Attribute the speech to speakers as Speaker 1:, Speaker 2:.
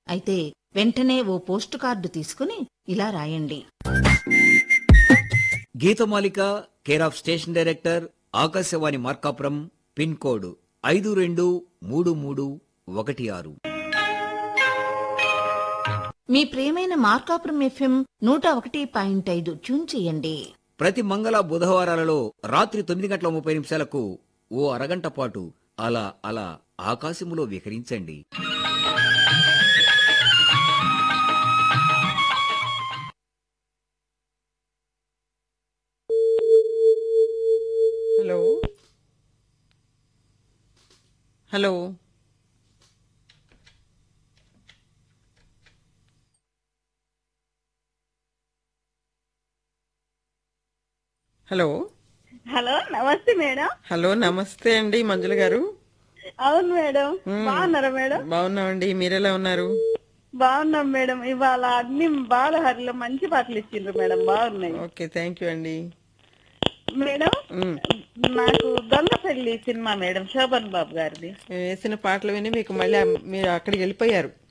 Speaker 1: అయితే వెంటనే ఓ post card తీసుకుని ఇలా రాయండి
Speaker 2: Geethamalika care of station director Akashvani Markapuram pin code ఐదు రెండు మూడు మూడు ఒకటి ఆరు
Speaker 1: మీ ప్రియమైన మార్కాపురం ఎఫ్ఎం నూట ఒకటి పాయింట్ ఐదు ట్యూన్ చేయండి
Speaker 2: ప్రతి మంగళ బుధవారాలలో రాత్రి తొమ్మిది గంటల ముప్పై నిమిషాలకు ఓ అరగంట పాటు అలా అలా ఆకాశములో విహరించండి
Speaker 3: హలో హలో హలో
Speaker 4: హలో నమస్తే మేడం
Speaker 3: హలో నమస్తే అండి మంజుల గారు
Speaker 4: అవును మేడం బాగున్నారా మేడం
Speaker 3: బాగున్నామండి మీరెలా ఉన్నారు
Speaker 4: బాగున్నాం మేడం ఇవాళ అన్ని బాలహరిలో మంచి పాటలు ఇచ్చిండ్రు మేడం బాగున్నాయి
Speaker 3: ఓకే థ్యాంక్ యూ అండి
Speaker 4: మేడం
Speaker 3: మ్,
Speaker 4: నాకు దొంగ పెళ్లి సినిమా మేడం శోభన్ బాబు గారిది
Speaker 3: మేము వేసిన పాటలు విని మీకు మళ్ళీ ఆ- మీరు అక్కడికి వెళ్ళిపోయారు